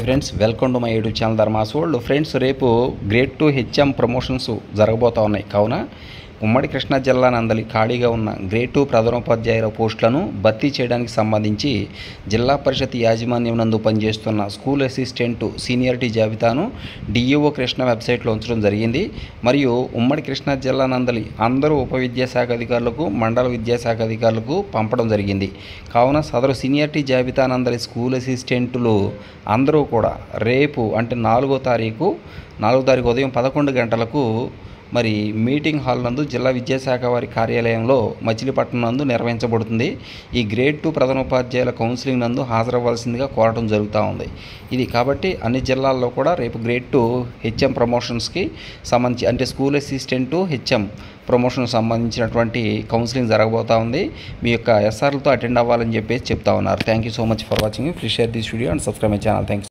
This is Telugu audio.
friends welcome to my YouTube channel Dharma's world friends రేపు గ్రేడ్ టూ హెచ్ఎం ప్రమోషన్స్ జరగబోతా ఉన్నాయి కావున ఉమ్మడి కృష్ణా జిల్లా నందలి ఖాళీగా ఉన్న గ్రేడ్ టూ ప్రధానోపాధ్యాయుల పోస్టులను భర్తీ చేయడానికి సంబంధించి జిల్లా పరిషత్ యాజమాన్యం నందు పనిచేస్తున్న స్కూల్ అసిస్టెంట్ సీనియారిటీ జాబితాను డిఈఓ కృష్ణ వెబ్సైట్లో ఉంచడం జరిగింది మరియు ఉమ్మడి కృష్ణా జిల్లా నందలి అందరూ ఉప విద్యాశాఖ అధికారులకు మండల విద్యాశాఖ అధికారులకు పంపడం జరిగింది కావున సదరు సీనియారిటీ జాబితా నందలి స్కూల్ అసిస్టెంట్లు అందరూ కూడా రేపు అంటే నాలుగో తారీఖు నాలుగో తారీఖు ఉదయం పదకొండు గంటలకు మరి మీటింగ్ హాల్ నందు జిల్లా విద్యాశాఖ వారి కార్యాలయంలో మచిలీపట్నం నందు నిర్వహించబడుతుంది ఈ గ్రేడ్ టూ ప్రధానోపాధ్యాయుల కౌన్సిలింగ్ నందు హాజరవ్వాల్సిందిగా కోరడం జరుగుతూ ఉంది ఇది కాబట్టి అన్ని జిల్లాల్లో కూడా రేపు గ్రేడ్ టూ హెచ్ఎం ప్రమోషన్స్కి సంబంధించి అంటే స్కూల్ అసిస్టెంట్ హెచ్ఎం ప్రమోషన్ సంబంధించినటువంటి కౌన్సిలింగ్ జరగబోతా ఉంది మీ యొక్క ఎస్ఆర్లతో అటెండ్ అవ్వాలని చెప్పేసి చెప్తా ఉన్నారు thank you so much for watching please share this video and subscribe my channel thanks